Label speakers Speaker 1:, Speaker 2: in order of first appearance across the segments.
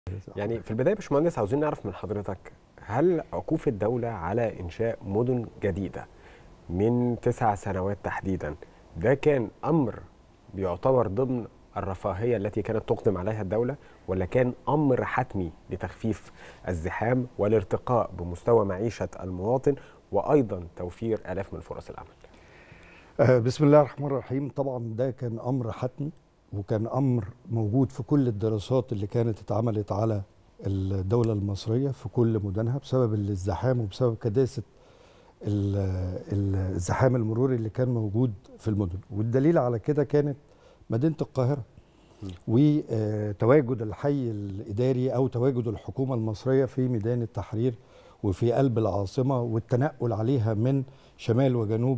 Speaker 1: يعني في البدايه يا باشمهندس عاوزين نعرف من حضرتك هل عكوف الدوله على انشاء مدن جديده من تسع سنوات تحديدا ده كان امر بيعتبر ضمن الرفاهيه التي كانت تقدم عليها الدوله ولا كان امر حتمي لتخفيف الزحام والارتقاء بمستوى معيشه المواطن وايضا توفير الاف من فرص العمل
Speaker 2: آه، بسم الله الرحمن الرحيم طبعا ده كان امر حتمي وكان امر موجود في كل الدراسات اللي كانت اتعملت على الدوله المصريه في كل مدنها بسبب الازدحام وبسبب كداسه ال- ال- الزحام المروري اللي كان موجود في المدن والدليل على كده كانت مدينه القاهره وتواجد الحي الاداري او تواجد الحكومه المصريه في ميدان التحرير وفي قلب العاصمه والتنقل عليها من شمال وجنوب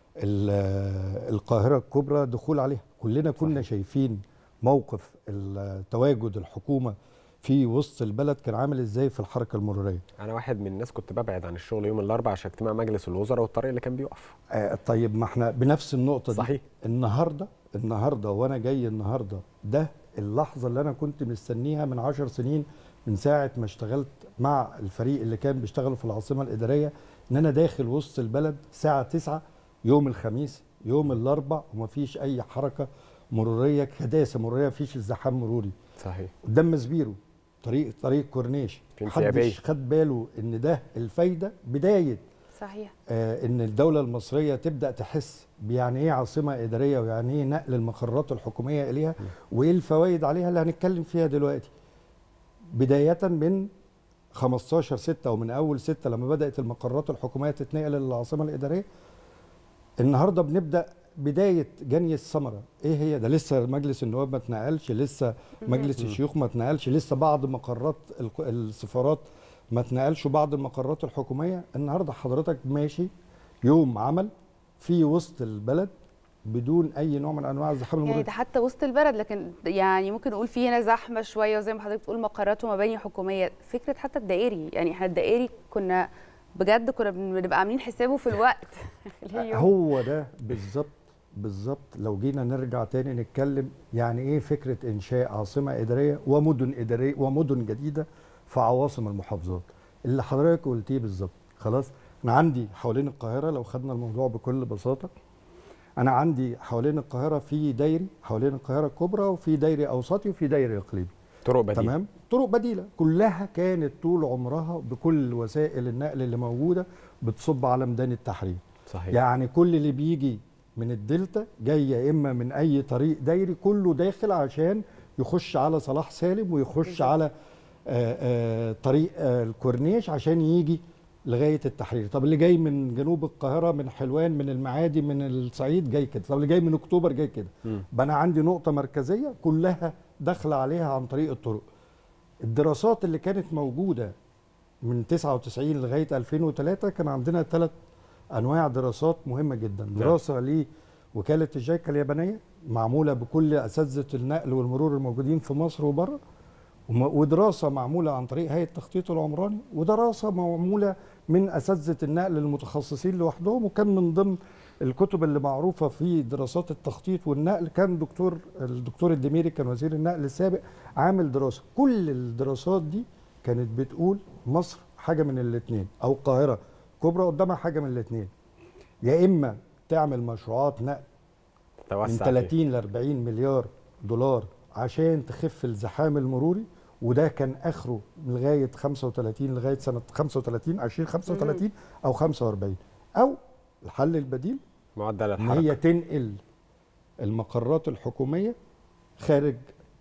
Speaker 2: ال- القاهره الكبرى دخول عليها كلنا كنا شايفين موقف ال- تواجد الحكومه في وسط البلد كان عامل ازاي في الحركه المروريه
Speaker 1: انا واحد من الناس كنت ببعد عن الشغل يوم الاربعاء عشان اجتماع مجلس الوزراء والطريق اللي كان بيقف
Speaker 2: آه طيب ما احنا بنفس النقطه دي
Speaker 1: صحيح.
Speaker 2: النهارده النهارده وانا جاي النهارده ده اللحظه اللي انا كنت مستنيها من عشر سنين من ساعه ما اشتغلت مع الفريق اللي كان بيشتغلوا في العاصمه الاداريه ان انا داخل وسط البلد الساعه 9 يوم الخميس يوم الاربع ومفيش اي حركه مروريه كداسه مروريه مفيش ازدحام مروري
Speaker 1: صحيح
Speaker 2: قدام مسبيرو طريق طريق كورنيش
Speaker 1: في انسيابية.
Speaker 2: محدش خد باله ان ده الفايده بدايه
Speaker 3: صحيح
Speaker 2: آه، ان الدوله المصريه تبدا تحس بيعني ايه عاصمه اداريه ويعني ايه نقل المقرات الحكوميه اليها وايه الفوائد عليها اللي هنتكلم فيها دلوقتي بدايه من 15 6 ومن اول 6 لما بدات المقرات الحكوميه تتنقل للعاصمه الاداريه النهارده بنبدا بدايه جني الثمره ايه هي ده لسه مجلس النواب ما اتنقلش لسه مجلس الشيوخ ما اتنقلش لسه بعض مقرات الق- السفارات ما اتنقلش بعض المقرات الحكوميه النهارده حضرتك ماشي يوم عمل في وسط البلد بدون اي نوع من انواع الزحام
Speaker 3: يعني
Speaker 2: المروري
Speaker 3: ده حتى وسط البلد لكن يعني ممكن نقول في هنا زحمه شويه وزي ما حضرتك بتقول مقرات ومباني حكوميه فكره حتى الدائري يعني احنا الدائري كنا بجد كنا بنبقى عاملين حسابه في الوقت اليوم.
Speaker 2: هو ده بالظبط بالظبط لو جينا نرجع تاني نتكلم يعني ايه فكره انشاء عاصمه اداريه ومدن اداريه ومدن جديده في عواصم المحافظات اللي حضرتك قلتيه بالظبط خلاص انا عندي حوالين القاهره لو خدنا الموضوع بكل بساطه انا عندي حوالين القاهره في دايري حوالين القاهره الكبرى وفي دايري اوسطي وفي دايري اقليمي
Speaker 1: طرق بديله
Speaker 2: تمام طرق بديله كلها كانت طول عمرها بكل وسائل النقل اللي موجوده بتصب على ميدان التحرير
Speaker 1: صحيح
Speaker 2: يعني كل اللي بيجي من الدلتا جاي يا اما من اي طريق دايري كله داخل عشان يخش على صلاح سالم ويخش
Speaker 3: بالظبط.
Speaker 2: على آه، آه، طريق آه، الكورنيش عشان يجي لغايه التحرير طب اللي جاي من جنوب القاهره من حلوان من المعادي من الصعيد جاي كده طب اللي جاي من اكتوبر جاي كده
Speaker 1: مم.
Speaker 2: يبقى انا عندي نقطه مركزيه كلها داخله عليها عن طريق الطرق الدراسات اللي كانت موجوده من 99 لغايه 2003 كان عندنا ثلاث انواع دراسات مهمه جدا دراسه لوكاله الجايكا اليابانيه معموله بكل اساتذه النقل والمرور الموجودين في مصر وبره وم- ودراسه معموله عن طريق هيئه التخطيط العمراني ودراسه معموله من اساتذه النقل المتخصصين لوحدهم وكان من ضمن الكتب اللي معروفه في دراسات التخطيط والنقل كان دكتور الدكتور الدميري كان وزير النقل السابق عامل دراسه كل الدراسات دي كانت بتقول مصر حاجه من الاثنين او القاهره كبرى قدامها حاجه من الاثنين يا اما تعمل مشروعات نقل من
Speaker 1: توسع فيه.
Speaker 2: 30 ل 40 مليار دولار عشان تخف الزحام المروري وده كان اخره لغايه 35 لغايه سنه 35 2035 او 45 او الحل البديل
Speaker 1: معدل
Speaker 2: ان
Speaker 1: الحركه
Speaker 2: هي تنقل المقرات الحكوميه خارج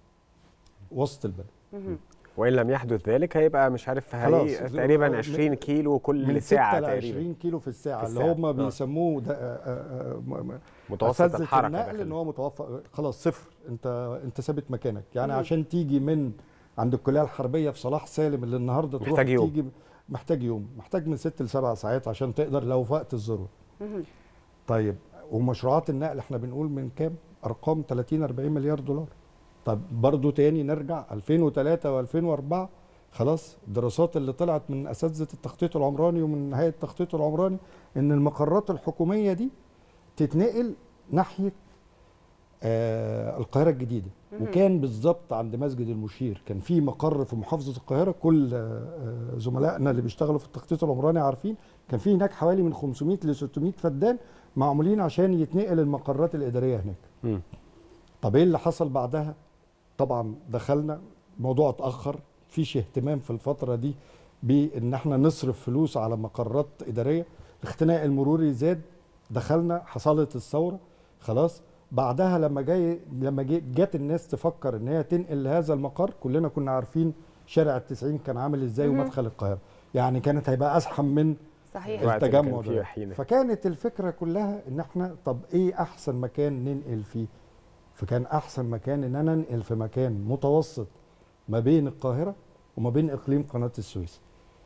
Speaker 2: وسط البلد
Speaker 3: مهم.
Speaker 1: وان لم يحدث ذلك هيبقى مش عارف
Speaker 2: خلاص.
Speaker 1: هي تقريبا
Speaker 2: من-
Speaker 1: 20 كيلو كل
Speaker 2: من 6
Speaker 1: ساعه
Speaker 2: ل
Speaker 1: تقريبا
Speaker 2: 20 كيلو في الساعه
Speaker 1: في
Speaker 2: اللي
Speaker 1: الساعة.
Speaker 2: هم
Speaker 1: آه.
Speaker 2: بيسموه ده آه، آه، آه، م- م-
Speaker 1: متوسط
Speaker 2: أساتذة
Speaker 1: الحركه
Speaker 2: النقل
Speaker 1: داخل.
Speaker 2: ان هو متوفر خلاص صفر انت انت ثابت مكانك يعني
Speaker 3: مم.
Speaker 2: عشان تيجي من عند الكليه الحربيه في صلاح سالم اللي النهارده تروح
Speaker 1: محتاج يوم.
Speaker 2: تيجي محتاج يوم محتاج من ست لسبع ساعات عشان تقدر لو في وقت الذروه
Speaker 3: مهم.
Speaker 2: طيب ومشروعات النقل احنا بنقول من كام ارقام 30 40 مليار دولار طب برضو تاني نرجع 2003 و2004 خلاص الدراسات اللي طلعت من اساتذه التخطيط العمراني ومن هيئه التخطيط العمراني ان المقرات الحكوميه دي تتنقل ناحيه آه القاهره الجديده وكان بالظبط عند مسجد المشير كان في مقر في محافظه القاهره كل آه، آه، زملائنا اللي بيشتغلوا في التخطيط العمراني عارفين كان في هناك حوالي من 500 ل 600 فدان معمولين عشان يتنقل المقرات الاداريه هناك
Speaker 1: مم.
Speaker 2: طب ايه اللي حصل بعدها طبعا دخلنا الموضوع اتاخر فيش اهتمام في الفتره دي بان احنا نصرف فلوس على مقرات اداريه الاختناق المروري زاد دخلنا حصلت الثوره خلاص بعدها لما جاي لما جي- جت الناس تفكر ان هي تنقل هذا المقر كلنا كنا عارفين شارع التسعين كان عامل ازاي
Speaker 3: مهم.
Speaker 2: ومدخل القاهره يعني كانت هيبقى ازحم من
Speaker 3: صحيح
Speaker 1: الوقت اللي كان
Speaker 2: التجمع
Speaker 1: فيه
Speaker 2: ده
Speaker 1: حين.
Speaker 2: فكانت الفكره كلها ان احنا طب ايه احسن مكان ننقل فيه فكان احسن مكان ان انا انقل في مكان متوسط ما بين القاهره وما بين اقليم قناه السويس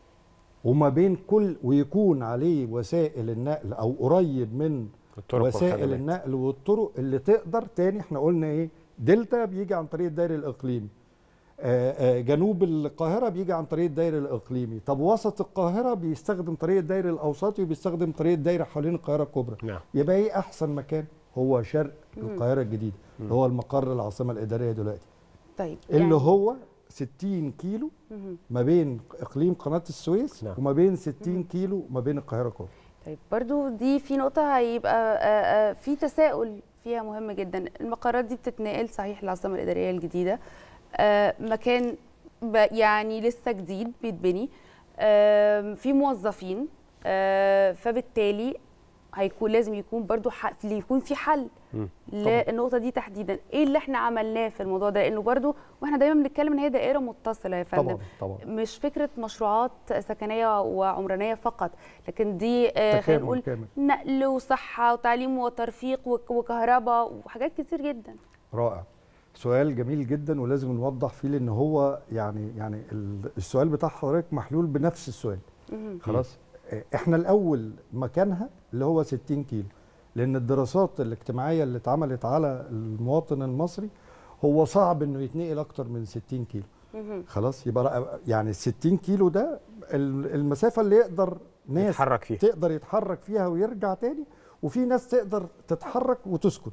Speaker 2: وما بين كل ويكون عليه وسائل النقل او قريب من
Speaker 1: الطرق
Speaker 2: وسائل
Speaker 1: والخدمات.
Speaker 2: النقل والطرق اللي تقدر تاني احنا قلنا ايه دلتا بيجي عن طريق الدائري الاقليمي آه، آه، جنوب القاهره بيجي عن طريق الدائري الاقليمي طب وسط القاهره بيستخدم طريق الدائري الاوسطي وبيستخدم طريق الدائري حوالين القاهره الكبرى
Speaker 1: نعم
Speaker 2: يبقى ايه احسن مكان هو شرق
Speaker 3: مم.
Speaker 2: القاهره الجديده
Speaker 1: مم.
Speaker 2: هو المقر العاصمه الاداريه دلوقتي
Speaker 3: طيب
Speaker 2: اللي هو 60 كيلو
Speaker 3: مهم.
Speaker 2: ما بين اقليم قناه السويس
Speaker 1: نعم.
Speaker 2: وما بين 60 كيلو ما بين القاهره الكبرى
Speaker 3: طيب برضو دي في نقطة هيبقى آه، آه، في تساؤل فيها مهم جدا المقرات دي بتتنقل صحيح العاصمة الإدارية الجديدة آه، مكان ب- يعني لسه جديد بيتبني آم، في موظفين آه، فبالتالي هيكون لازم يكون برضو ح- يكون في حل
Speaker 1: مم.
Speaker 3: للنقطة دي تحديدا ايه اللي احنا عملناه في الموضوع ده لانه برضو واحنا دايما بنتكلم ان هي دائرة متصلة يا فندم
Speaker 2: طبعا طبعا
Speaker 3: مش فكره مشروعات سكنيه وعمرانيه فقط لكن دي آه، خلينا
Speaker 2: تكامل
Speaker 3: نقول
Speaker 2: كامل
Speaker 3: نقل وصحه وتعليم وترفيق وك- وكهرباء وحاجات كتير جدا
Speaker 2: رائع سؤال جميل جدا ولازم نوضح فيه لان هو يعني يعني ال- السؤال بتاع حضرتك محلول بنفس السؤال
Speaker 3: مهم.
Speaker 2: خلاص آه، احنا الاول مكانها اللي هو 60 كيلو لان الدراسات الاجتماعيه اللي اتعملت على المواطن المصري هو صعب انه يتنقل اكتر من 60 كيلو
Speaker 3: مهم.
Speaker 2: خلاص يبقى رأ- يعني ال 60 كيلو ده ال- المسافه اللي يقدر ناس
Speaker 1: يتحرك فيها
Speaker 2: تقدر يتحرك فيها ويرجع تاني وفي ناس تقدر تتحرك وتسكن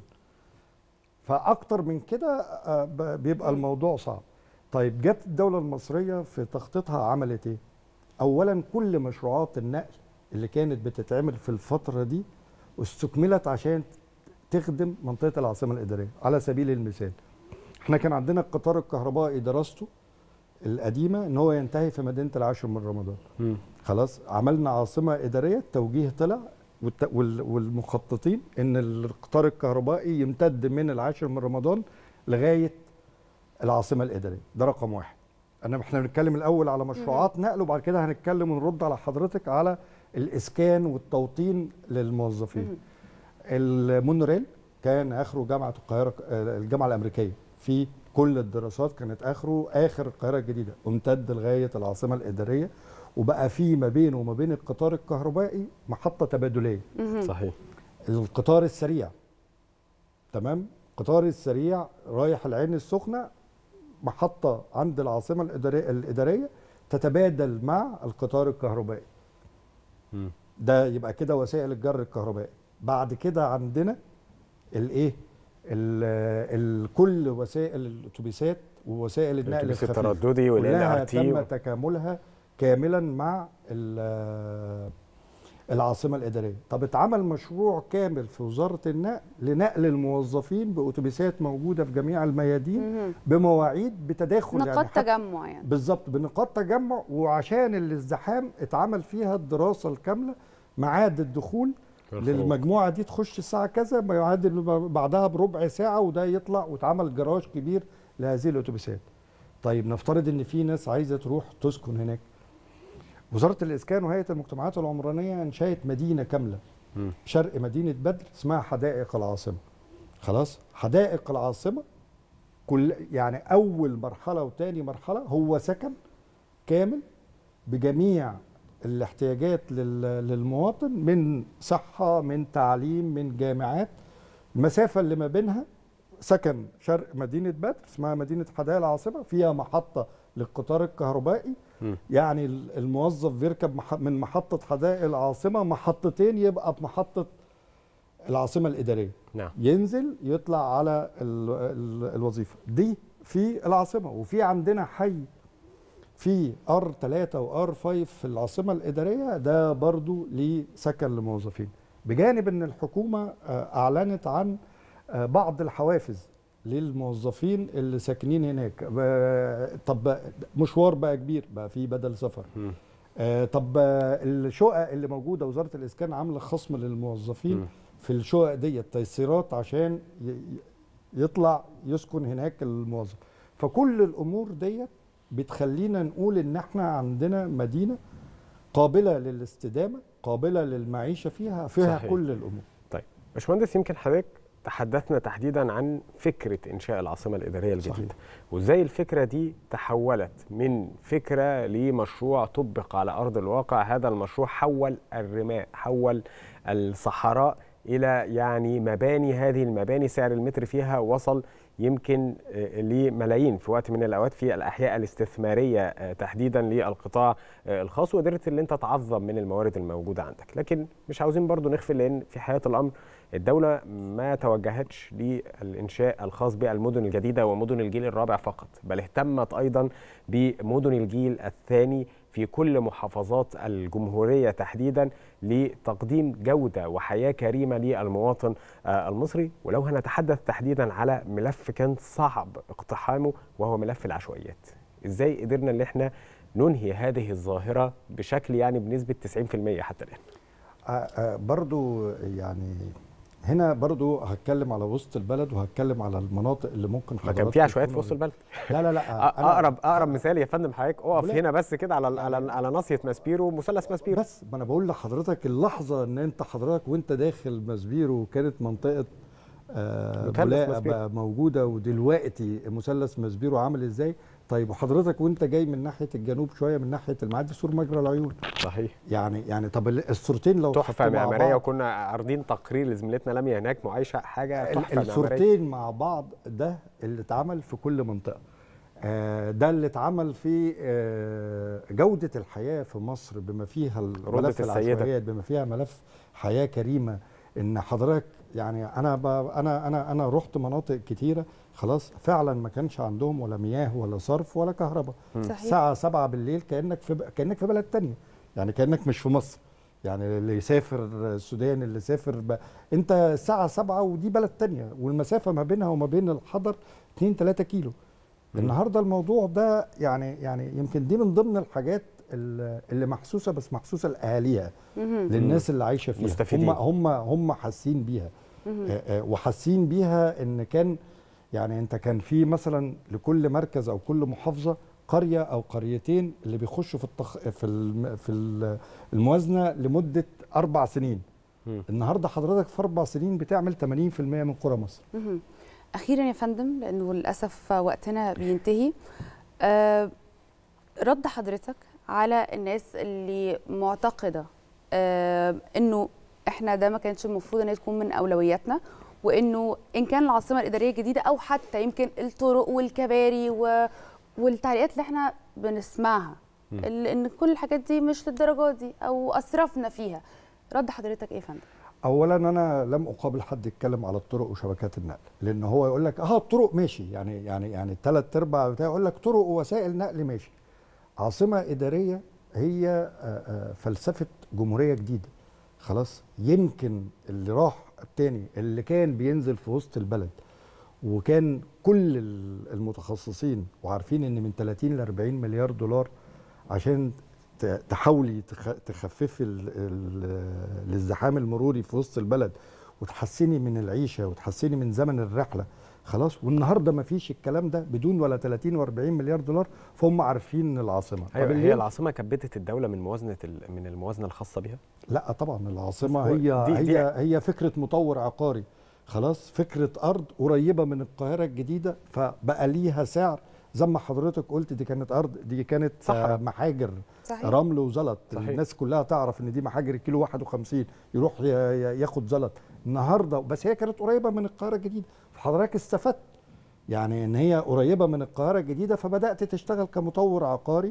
Speaker 2: فاكتر من كده آه، ب- بيبقى
Speaker 3: مم.
Speaker 2: الموضوع صعب طيب جت الدوله المصريه في تخطيطها عملت ايه اولا كل مشروعات النقل اللي كانت بتتعمل في الفتره دي استكملت عشان تخدم منطقه العاصمه الاداريه على سبيل المثال احنا كان عندنا القطار الكهربائي دراسته القديمه ان هو ينتهي في مدينه العاشر من رمضان
Speaker 1: مم.
Speaker 2: خلاص عملنا عاصمه اداريه التوجيه طلع والت- وال- والمخططين ان القطار الكهربائي يمتد من العاشر من رمضان لغايه العاصمه الاداريه ده رقم واحد انا احنا بنتكلم الاول على مشروعات نقل وبعد كده هنتكلم ونرد على حضرتك على الاسكان والتوطين للموظفين
Speaker 3: مهم.
Speaker 2: المونوريل كان اخره جامعه القاهره آه، الجامعه الامريكيه في كل الدراسات كانت اخره اخر القاهره الجديده امتد لغايه العاصمه الاداريه وبقى في ما بينه وما بين القطار الكهربائي محطه تبادليه
Speaker 3: مهم.
Speaker 1: صحيح
Speaker 2: القطار السريع تمام القطار السريع رايح العين السخنه محطه عند العاصمه الاداريه الاداريه تتبادل مع القطار الكهربائي
Speaker 1: مم.
Speaker 2: ده يبقى كده وسائل الجر الكهربائي بعد كده عندنا الايه ال- ال- كل وسائل الاتوبيسات ووسائل النقل
Speaker 1: الاتوبيس
Speaker 2: الخفيف
Speaker 1: الترددي والال
Speaker 2: كلها
Speaker 1: ار
Speaker 2: تم
Speaker 1: تي
Speaker 2: تكاملها كاملا مع ال- العاصمه الاداريه طب اتعمل مشروع كامل في وزاره النقل لنقل الموظفين باتوبيسات موجوده في جميع الميادين
Speaker 3: مهم.
Speaker 2: بمواعيد بتداخل
Speaker 3: نقاط
Speaker 2: حتى-
Speaker 3: تجمع يعني
Speaker 2: بالظبط بنقاط تجمع وعشان الازدحام اتعمل فيها الدراسه الكامله ميعاد الدخول للمجموعه دي تخش الساعه كذا ميعاد اللي بعدها بربع ساعه وده يطلع واتعمل جراج كبير لهذه الاتوبيسات طيب نفترض ان في ناس عايزه تروح تسكن هناك وزاره الاسكان وهيئه المجتمعات العمرانيه انشات مدينه كامله
Speaker 1: مم.
Speaker 2: شرق مدينه بدر اسمها حدائق العاصمه خلاص حدائق العاصمه كل يعني اول مرحله وتاني مرحله هو سكن كامل بجميع الاحتياجات لل- للمواطن من صحه من تعليم من جامعات المسافه اللي ما بينها سكن شرق مدينه بدر اسمها مدينه حدائق العاصمه فيها محطه للقطار الكهربائي
Speaker 1: مم.
Speaker 2: يعني ال- الموظف بيركب مح- من محطه حدائق العاصمه محطتين يبقى في محطه العاصمه الاداريه
Speaker 1: نعم
Speaker 2: ينزل يطلع على ال ال الوظيفه دي في العاصمه وفي عندنا حي في ار 3 وار 5 في العاصمه الاداريه ده برضو ليه سكن للموظفين بجانب ان الحكومه آه، اعلنت عن آه، بعض الحوافز للموظفين اللي ساكنين هناك ب- طب بقى مشوار بقى كبير بقى في بدل سفر
Speaker 1: مم.
Speaker 2: آه، طب آه، الشقق اللي موجوده وزاره الاسكان عامله خصم للموظفين
Speaker 1: مم.
Speaker 2: في الشقق ديت تيسيرات عشان ي- ي- يطلع يسكن هناك الموظف فكل الامور ديت بتخلينا نقول ان احنا عندنا مدينه قابله للاستدامه قابله للمعيشه فيها فيها
Speaker 1: صحيح.
Speaker 2: كل الامور
Speaker 1: طيب باشمهندس يمكن حضرتك تحدثنا تحديدا عن فكره انشاء العاصمه الاداريه الجديده
Speaker 2: صحيح.
Speaker 1: وازاي الفكره دي تحولت من فكره لمشروع طبق على ارض الواقع هذا المشروع حول الرماء حول الصحراء الى يعني مباني هذه المباني سعر المتر فيها وصل يمكن آه، لملايين في وقت من الاوقات في الاحياء الاستثماريه آه، تحديدا للقطاع آه، الخاص وقدرت ان انت تعظم من الموارد الموجوده عندك لكن مش عاوزين برضو نغفل لان في حياه الامر الدوله ما توجهتش للانشاء الخاص بالمدن الجديده ومدن الجيل الرابع فقط بل اهتمت ايضا بمدن الجيل الثاني في كل محافظات الجمهوريه تحديدا لتقديم جوده وحياه كريمه للمواطن آه، المصري ولو هنتحدث تحديدا على ملف كان صعب اقتحامه وهو ملف العشوائيات ازاي قدرنا ان احنا ننهي هذه الظاهره بشكل يعني بنسبه 90% حتى الان
Speaker 2: آه، آه، برضو يعني هنا برضو هتكلم على وسط البلد وهتكلم على المناطق اللي ممكن
Speaker 1: ما كان
Speaker 2: حضراتكم
Speaker 1: في عشوائيات في
Speaker 2: تكونوا-
Speaker 1: وسط البلد
Speaker 2: لا لا لا
Speaker 1: أ-
Speaker 2: أنا-
Speaker 1: اقرب اقرب مثال يا فندم حضرتك اقف
Speaker 2: لا.
Speaker 1: هنا بس كده على على على ناصيه ماسبيرو مثلث ماسبيرو
Speaker 2: بس ما انا بقول لحضرتك اللحظه ان انت حضرتك وانت داخل مسبيرو وكانت منطقه آه
Speaker 1: مثلث
Speaker 2: بولاقه
Speaker 1: مسبيرو.
Speaker 2: بقى موجوده ودلوقتي مثلث مسبيرو عامل ازاي طيب وحضرتك وانت جاي من ناحيه الجنوب شويه من ناحيه المعادي سور مجرى العيون
Speaker 1: صحيح
Speaker 2: يعني يعني طب ال- الصورتين لو
Speaker 1: تحفه
Speaker 2: اتحطوا مع
Speaker 1: معماريه
Speaker 2: بعض،
Speaker 1: وكنا عارضين تقرير لزميلتنا لميا هناك معايشه حاجه
Speaker 2: ال-
Speaker 1: تحفه معماريه
Speaker 2: الصورتين مع بعض ده اللي اتعمل في كل منطقه آه، ده اللي اتعمل في آه، جودة الحياة في مصر بما فيها
Speaker 1: رتبة
Speaker 2: ملف
Speaker 1: السيدة.
Speaker 2: العشوائيات بما فيها ملف حياة كريمة ان حضرتك يعني انا ب... انا انا انا رحت مناطق كتيرة خلاص فعلا ما كانش عندهم ولا مياه ولا صرف ولا كهرباء
Speaker 3: صحيح
Speaker 2: الساعة 7 بالليل كأنك في ب... كأنك في بلد تانية يعني كأنك مش في مصر يعني اللي يسافر السودان اللي يسافر ب... انت الساعة 7 ودي بلد تانية والمسافة ما بينها وما بين الحضر 2 3 كيلو النهارده الموضوع ده يعني يعني يمكن دي من ضمن الحاجات اللي اللي محسوسه بس محسوسه لاهاليها
Speaker 3: مهم.
Speaker 2: للناس اللي عايشه فيها
Speaker 1: مستفيدين.
Speaker 2: هم هم هم حاسين بيها
Speaker 3: مهم.
Speaker 2: آه، آه، وحاسين بيها ان كان يعني انت كان في مثلا لكل مركز او كل محافظه قريه او قريتين اللي بيخشوا في التخ... في الم... في ال- الموازنه لمده اربع سنين
Speaker 1: مم.
Speaker 2: النهارده حضرتك في اربع سنين بتعمل 80% من قرى مصر
Speaker 3: مهم. اخيرا يا فندم لانه للاسف وقتنا بينتهي آه، رد حضرتك على الناس اللي معتقده آه، انه احنا ده ما كانش المفروض ان هي تكون من اولوياتنا وانه ان كان العاصمه الاداريه الجديده او حتى يمكن الطرق والكباري و... والتعليقات اللي احنا بنسمعها
Speaker 1: مم.
Speaker 3: ال- ان كل الحاجات دي مش للدرجه دي او اسرفنا فيها رد حضرتك ايه يا فندم
Speaker 2: اولا انا لم اقابل حد يتكلم على الطرق وشبكات النقل لان هو يقول لك اه الطرق ماشي يعني يعني يعني ثلاث ارباع بتاع يقول لك طرق ووسائل نقل ماشي عاصمه اداريه هي آه، آه، فلسفه جمهوريه جديده خلاص يمكن اللي راح التاني اللي كان بينزل في وسط البلد وكان كل ال- المتخصصين وعارفين ان من 30 ل 40 مليار دولار عشان ت- تحاولي تخ- تخففي ال- ال- الازدحام المروري في وسط البلد وتحسني من العيشه وتحسني من زمن الرحله خلاص والنهارده ما فيش الكلام ده بدون ولا 30 و40 مليار دولار فهم عارفين ان العاصمه طب
Speaker 1: ايوه هي
Speaker 2: اللي-
Speaker 1: العاصمه كبتت الدوله من موازنه ال- من الموازنه الخاصه بها
Speaker 2: لا طبعا العاصمه
Speaker 1: هو
Speaker 2: هي
Speaker 1: دي- دي-
Speaker 2: هي هي فكره مطور عقاري خلاص فكره ارض قريبه من القاهره الجديده فبقى ليها سعر زي ما حضرتك قلت دي كانت ارض دي كانت
Speaker 1: صحراء.
Speaker 2: آه، محاجر
Speaker 3: صحيح
Speaker 2: رمل وزلط
Speaker 1: صحيح.
Speaker 2: الناس كلها تعرف ان دي محاجر الكيلو 51 يروح ي- ي- ياخد زلط النهارده بس هي كانت قريبه من القاهره الجديده فحضرتك استفدت يعني ان هي قريبه من القاهره الجديده فبدات تشتغل كمطور عقاري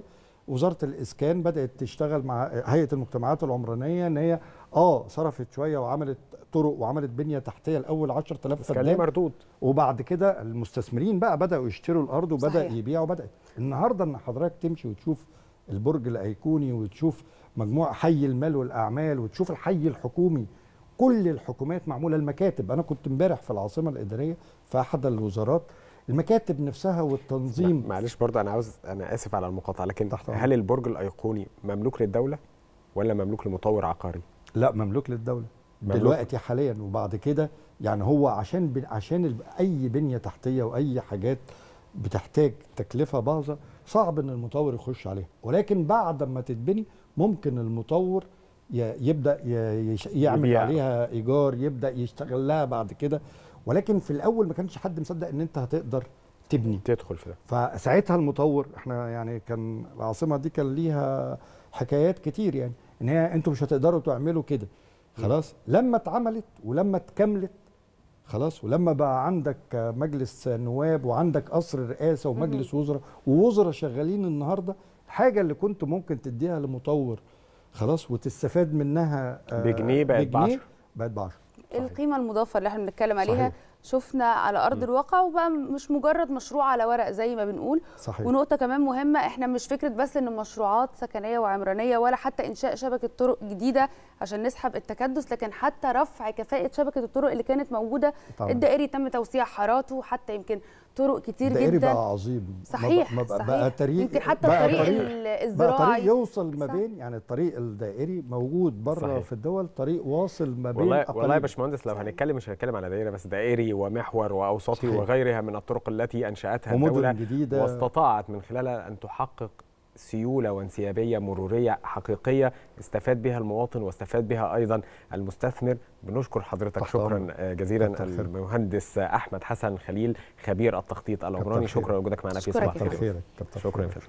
Speaker 2: وزاره الاسكان بدات تشتغل مع هيئه المجتمعات العمرانيه ان هي اه صرفت شويه وعملت طرق وعملت بنيه تحتيه الاول 10000
Speaker 1: بس كان ليه
Speaker 2: فدان
Speaker 1: مردود
Speaker 2: وبعد كده المستثمرين بقى بداوا يشتروا الارض وبدا
Speaker 3: صحيح.
Speaker 2: يبيعوا بدات النهارده ان حضرتك تمشي وتشوف البرج الايقوني وتشوف مجموعه حي المال والاعمال وتشوف الحي الحكومي كل الحكومات معموله المكاتب انا كنت امبارح في العاصمه الاداريه في احد الوزارات المكاتب نفسها والتنظيم
Speaker 1: لا، معلش برضه انا عاوز انا اسف على المقاطعه لكن
Speaker 2: تحت أمرك.
Speaker 1: هل البرج الايقوني مملوك للدوله ولا مملوك لمطور عقاري؟
Speaker 2: لا مملوك للدوله
Speaker 1: مملوك.
Speaker 2: دلوقتي حاليا وبعد كده يعني هو عشان بن عشان ال- اي بنيه تحتيه واي حاجات بتحتاج تكلفه باهظه صعب ان المطور يخش عليها ولكن بعد ما تتبني ممكن المطور ي- يبدا ي- يش- يعمل
Speaker 1: يبيع.
Speaker 2: عليها ايجار يبدا يشتغل لها بعد كده ولكن في الاول ما كانش حد مصدق ان انت هتقدر تبني
Speaker 1: تدخل في ده
Speaker 2: فساعتها المطور احنا يعني كان العاصمه دي كان ليها حكايات كتير يعني ان هي انتوا مش هتقدروا تعملوا كده خلاص لما اتعملت ولما اتكملت خلاص ولما بقى عندك مجلس نواب وعندك قصر رئاسه ومجلس وزراء ووزراء شغالين النهارده الحاجه اللي كنت ممكن تديها لمطور خلاص وتستفاد منها آه،
Speaker 1: بجنيه بقت بعشرة.
Speaker 2: بقت ب 10
Speaker 3: القيمه المضافه اللي احنا بنتكلم عليها
Speaker 2: صحيح.
Speaker 3: شفنا على ارض الواقع وبقى مش مجرد مشروع على ورق زي ما بنقول
Speaker 2: صحيح
Speaker 3: ونقطة كمان مهمة احنا مش فكرة بس ان مشروعات سكنية وعمرانية ولا حتى انشاء شبكة طرق جديدة عشان نسحب التكدس لكن حتى رفع كفاءة شبكة الطرق اللي كانت موجودة
Speaker 2: طبعاً.
Speaker 3: الدائري تم توسيع حاراته حتى يمكن طرق كتير
Speaker 2: الدائري
Speaker 3: جدا
Speaker 2: بقى عظيم
Speaker 3: صحيح
Speaker 2: ما بقى,
Speaker 3: صحيح
Speaker 2: بقى طريق
Speaker 3: يمكن حتى
Speaker 2: بقى
Speaker 3: الطريق
Speaker 2: طريق
Speaker 3: ال-
Speaker 2: بقى
Speaker 3: الزراعي
Speaker 2: طريق يوصل ما
Speaker 3: صح.
Speaker 2: بين يعني الطريق الدائري موجود بره
Speaker 1: صحيح.
Speaker 2: في الدول طريق واصل ما بين
Speaker 1: والله
Speaker 2: أقاليم.
Speaker 1: والله يا باشمهندس لو هنتكلم مش هنتكلم على دائره بس دائري ومحور واوسطي
Speaker 2: صحيح.
Speaker 1: وغيرها من الطرق التي انشاتها
Speaker 2: ومدن
Speaker 1: الدوله
Speaker 2: جديدة.
Speaker 1: واستطاعت من خلالها ان تحقق سيوله وانسيابيه مروريه حقيقيه استفاد بها المواطن واستفاد بها ايضا المستثمر بنشكر حضرتك
Speaker 2: تحت
Speaker 1: شكرا
Speaker 2: أمرك.
Speaker 1: آه، جزيلا
Speaker 2: كتر خيرك.
Speaker 1: المهندس احمد حسن خليل خبير التخطيط العمراني
Speaker 2: خيرك.
Speaker 1: شكرا لوجودك معنا في
Speaker 3: أشكرك
Speaker 1: صباح
Speaker 3: يا
Speaker 2: كتر
Speaker 1: الخير
Speaker 2: خيرك كتر
Speaker 1: شكرا يا
Speaker 2: خيرك.
Speaker 1: فندم